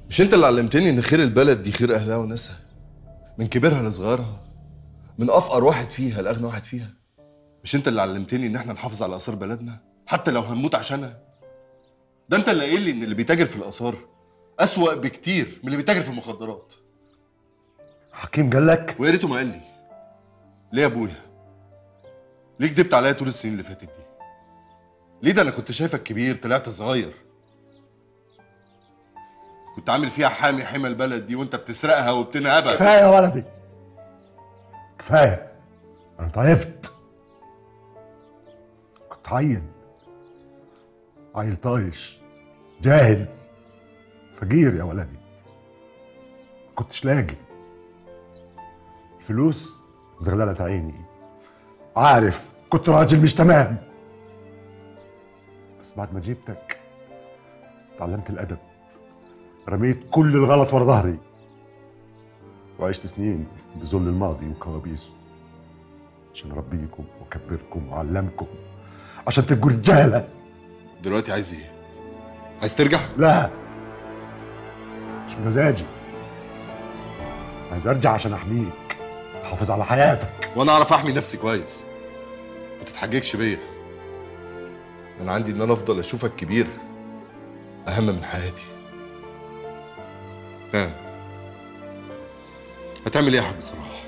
مش انت اللي علمتني ان خير البلد دي خير اهلها وناسها من كبيرها لصغيرها من افقر واحد فيها لاغنى واحد فيها مش انت اللي علمتني ان احنا نحافظ على اثار بلدنا حتى لو هنموت عشانها ده انت اللي قايل لي ان اللي بيتاجر في الاثار اسوأ بكتير من اللي بيتاجر في المخدرات حكيم قال لك ويا ريته ما قال لي ليه يا ابويا ليه كدبت عليا طول السنين اللي فاتت دي ليه ده انا كنت شايفك كبير طلعت صغير كنت عامل فيها حامي حمى البلد دي وانت بتسرقها وبتنهبها كفايه يا ولدي كفايه انا تعبت كنت عيل عيل طايش جاهل فقير يا ولدي كنتش لاقي فلوس زغللت عيني عارف كنت راجل مش تمام بس بعد ما جبتك تعلمت الادب رميت كل الغلط ورا ظهري وعشت سنين بذل الماضي وكوابيسه عشان اربيكم واكبركم واعلمكم عشان تبقوا رجاله دلوقتي عايز ايه عايز ترجع لا مش مزاجي عايز ارجع عشان احميك احافظ على حياتك وانا اعرف احمي نفسي كويس ما تتحججش بيا انا عندي ان انا افضل اشوفك كبير اهم من حياتي ها هتعمل ايه يا حاج صلاح